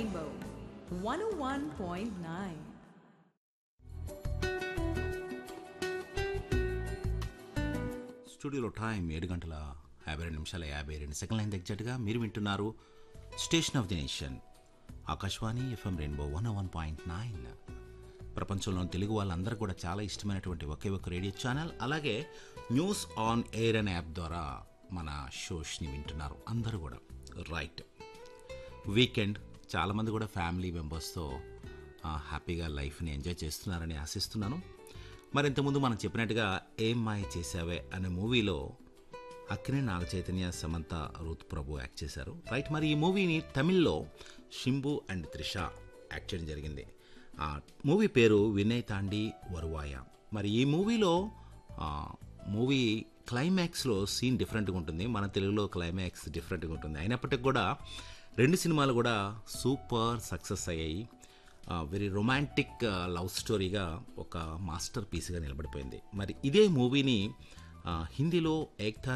Rainbow 101.9. స్టూడియోలో time ఏడు గంటల యాభై రెండు నిమిషాల యాభై రెండు సెకండ్ల అయింది ఎగ్జాక్ట్గా మీరు వింటున్నారు station of the nation Akashvani FM rainbow one one point nine ప్రపంచంలోని తెలుగు వాళ్ళందరూ కూడా చాలా ఇష్టమైనటువంటి ఒకే ఒక రేడియో ఛానల్ అలాగే న్యూస్ ఆన్ ఎయిర్ అనే యాప్ ద్వారా మన షోస్ని వింటున్నారు అందరూ కూడా రైట్ వీకెండ్ చాలామంది కూడా ఫ్యామిలీ మెంబర్స్తో ఆ, హ్యాపీగా లైఫ్ని ఎంజాయ్ చేస్తున్నారని ఆశిస్తున్నాను మరి ఇంతకుముందు మనం చెప్పినట్టుగా ఏం మాయ చేసావే అనే మూవీలో అక్కినే నాగ చైతన్య సమంత రూత్ ప్రభు యాక్ట్ చేశారు రైట్ మరి ఈ మూవీని తమిళ్లో షింబు అండ్ త్రిష యాక్ట్ చేయడం జరిగింది ఆ మూవీ పేరు వినయ్ తాండి వరువాయ మరి ఈ మూవీలో ఆ, మూవీ క్లైమాక్స్లో సీన్ డిఫరెంట్గా ఉంటుంది మన తెలుగులో క్లైమాక్స్ డిఫరెంట్గా ఉంటుంది అయినప్పటికీ కూడా రెండు సినిమాలు కూడా సూపర్ సక్సెస్ అయ్యాయి వెరీ రొమాంటిక్ లవ్ స్టోరీగా ఒక మాస్టర్ పీస్గా నిలబడిపోయింది మరి ఇదే మూవీని ఆ, హిందీలో ఏక్తా